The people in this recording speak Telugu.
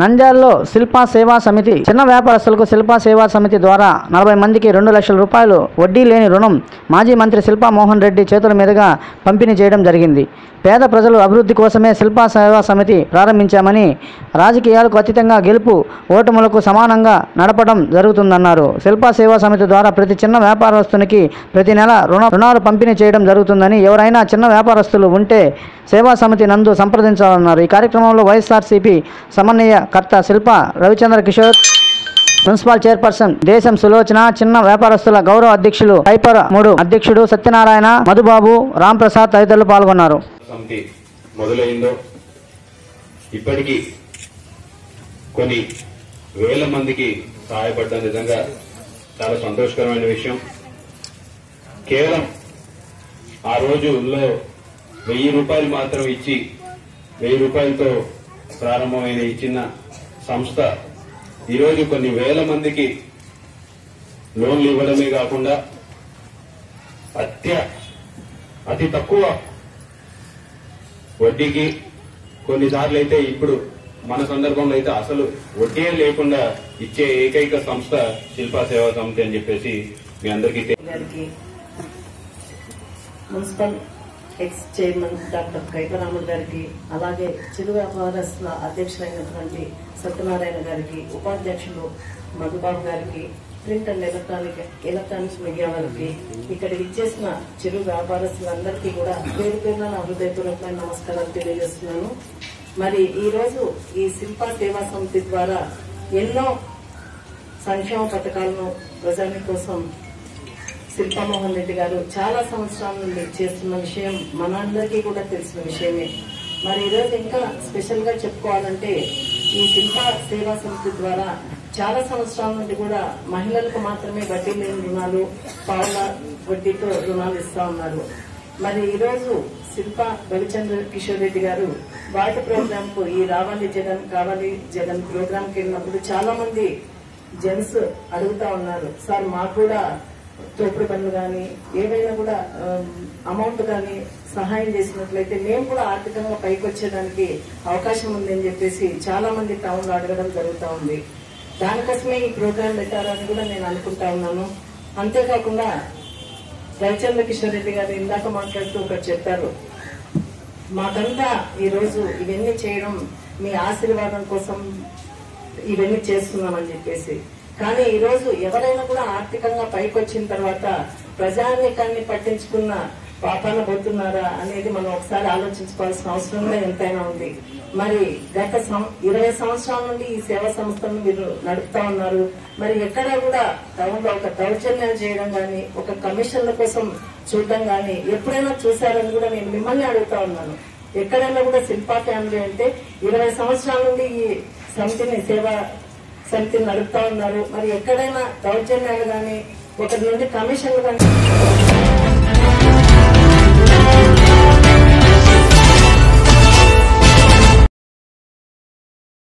నంద్యాలలో శిల్పా సేవా సమితి చిన్న వ్యాపారస్తులకు శిల్పా సేవా సమితి ద్వారా నలభై మందికి రెండు లక్షల రూపాయలు వడ్డీ లేని రుణం మాజీ మంత్రి శిల్పా మోహన్ రెడ్డి చేతుల మీదుగా పంపిణీ చేయడం జరిగింది పేద ప్రజలు అభివృద్ధి కోసమే శిల్పా సేవా సమితి ప్రారంభించామని రాజకీయాలకు అతీతంగా గెలుపు ఓటములకు సమానంగా నడపడం జరుగుతుందన్నారు శిల్పా సేవా సమితి ద్వారా ప్రతి చిన్న వ్యాపారస్తునికి ప్రతి నెల రుణ రుణాలు పంపిణీ చేయడం జరుగుతుందని ఎవరైనా చిన్న వ్యాపారస్తులు ఉంటే సేవా సమితి నందు సంప్రదించాలన్నారు ఈ కార్యక్రమంలో వైఎస్ఆర్సీపీ సమన్వయకర్త శిల్ప రవిచంద్ర కిషోర్ మున్సిపల్ చైర్పర్సన్ దేశం సులోచన చిన్న వ్యాపారస్తుల గౌరవ అధ్యక్షులు హైపర్ మూడు అధ్యక్షుడు సత్యనారాయణ మధుబాబు రాంప్రసాద్ తదితరులు పాల్గొన్నారు సమితి మొదలైందో ఇప్పటికీ కొన్ని వేల మందికి సహాయపడ్డం నిజంగా చాలా సంతోషకరమైన విషయం కేవలం ఆ రోజుల్లో వెయ్యి రూపాయలు మాత్రం ఇచ్చి వెయ్యి రూపాయలతో ప్రారంభమైన ఈ చిన్న సంస్థ ఈరోజు కొన్ని వేల మందికి లోన్లు ఇవ్వడమే కాకుండా అత్య అతి తక్కువ వడ్డీకి కొన్నిసార్లు అయితే ఇప్పుడు మన సందర్భంలో అయితే అసలు వడ్డీ లేకుండా ఇచ్చే ఏకైక సంస్థ శిల్పా సేవా సమితి అని చెప్పేసి మీ అందరికీ తె- గారికి municipal ex chairman doctor Kaikaramulu గారికి అలాగే చిరు వ్యాపారస్తుల అధ్యక్షులైనటువంటి సత్యనారాయణ గారికి ఉపాధ్యక్షులు మధుబాబు గారికి print and electronic electronics media వారికి ఇక్కడ ఇచ్చేసిన చిరు వ్యాపారస్తులందరికీ కూడా పేరు పేరున నా హృదయపూర్వకమైన నమస్కారాలు తెలియజేస్తున్నాను మరి ఈ రోజు ఈ శిల్పా సేవా సమితి ద్వారా ఎన్నో సంక్షేమ పథకాలను ప్రజల కోసం శిల్పామోహన్ రెడ్డి గారు చాలా సంవత్సరాల నుండి చేస్తున్న విషయం మనందరికీ కూడా తెలిసిన విషయమే మరి ఈరోజు ఇంకా స్పెషల్ గా చెప్పుకోవాలంటే ఈ శిల్ప సేవా సమితి ద్వారా చాలా సంవత్సరాల నుండి కూడా మహిళలకు మాత్రమే వడ్డీ లేని రుణాలు పావుల వడ్డీతో రుణాలు ఇస్తా ఉన్నారు మరి ఈ రోజు శిల్ప రవిచంద్ర కిషోర్ రెడ్డి గారు వాటి ప్రోగ్రామ్ కు ఈ రావాలి జగన్ కావాలి జగన్ ప్రోగ్రామ్ కి వెళ్ళినప్పుడు చాలా మంది జెంట్స్ అడుగుతా ఉన్నారు సార్ మాకు కూడా తోపుడు పనులు కానీ ఏవైనా కూడా అమౌంట్ కానీ సహాయం చేసినట్లయితే మేము కూడా ఆర్థికంగా పైకి వచ్చేదానికి అవకాశం ఉందని చెప్పేసి చాలా మంది టౌన్ లో అడగడం జరుగుతా ఉంది దానికోసమే ఈ ప్రోగ్రాం పెట్టారని కూడా నేను అనుకుంటా ఉన్నాను అంతేకాకుండా రవిచంద్ర కిషోర్ రెడ్డి గారు ఇందాక మాట్లాడుతూ ఒకటి చెప్పారు మాకంతా ఈ రోజు ఇవన్నీ చేయడం మీ ఆశీర్వాదం కోసం ఇవన్నీ చేస్తున్నామని చెప్పేసి కానీ ఈ రోజు ఎవరైనా కూడా ఆర్థికంగా పైకి వచ్చిన తర్వాత ప్రజానీకాన్ని పట్టించుకున్న పాపాన పోతున్నారా అనేది మనం ఒకసారి ఆలోచించుకోవాల్సిన అవసరం కూడా ఎంతైనా ఉంది మరి గత సం- ఇరవై సంవత్సరాల నుండి ఈ సేవా సంస్థను మీరు నడుపుతా ఉన్నారు మరి ఎక్కడా కూడా టౌన్ లో ఒక దౌర్జన్యాలు చేయడం గాని ఒక కమిషన్ల కోసం చూడడం గాని ఎప్పుడైనా చూశారని కూడా నేను మిమ్మల్ని అడుగుతా ఉన్నాను ఎక్కడైనా కూడా శిల్పా ఫ్యామిలీ అంటే ఇరవై సంవత్సరాల నుండి ఈ సమితిని సేవా సమితిని నడుపుతా ఉన్నారు మరి ఎక్కడైనా దౌర్జన్యాలు గాని ఒకరి నుండి కమిషన్లు గాని